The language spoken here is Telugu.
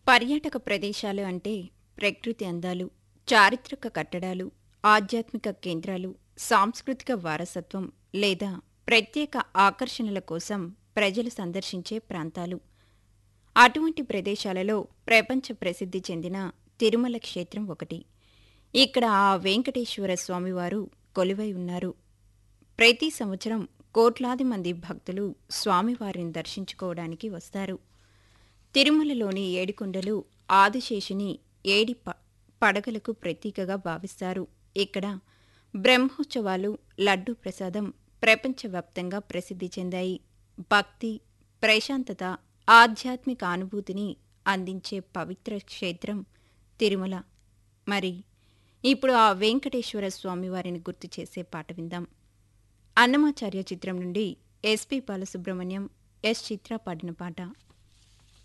పర్యాటక ప్రదేశాలు అంటే ప్రకృతి అందాలు చారిత్రక కట్టడాలు ఆధ్యాత్మిక కేంద్రాలు సాంస్కృతిక వారసత్వం లేదా ప్రత్యేక ఆకర్షణల కోసం ప్రజలు సందర్శించే ప్రాంతాలు అటువంటి ప్రదేశాలలో ప్రపంచ ప్రసిద్ధి చెందిన తిరుమల క్షేత్రం ఒకటి ఇక్కడ ఆ వెంకటేశ్వర స్వామివారు కొలువై ఉన్నారు ప్రతి సంవత్సరం కోట్లాది మంది భక్తులు స్వామివారిని దర్శించుకోవడానికి వస్తారు తిరుమలలోని ఏడికొండలు ఆదిశేషుని ఏడి ప- పడగలకు ప్రతీకగా భావిస్తారు ఇక్కడ బ్రహ్మోత్సవాలు లడ్డూ ప్రసాదం ప్రపంచవ్యాప్తంగా ప్రసిద్ధి చెందాయి భక్తి ప్రశాంతత ఆధ్యాత్మిక అనుభూతిని అందించే పవిత్ర క్షేత్రం తిరుమల మరి ఇప్పుడు ఆ వెంకటేశ్వర స్వామివారిని గుర్తు చేసే పాట విందాం అన్నమాచార్య చిత్రం నుండి ఎస్పి బాలసుబ్రహ్మణ్యం ఎస్ చిత్ర పాడిన పాట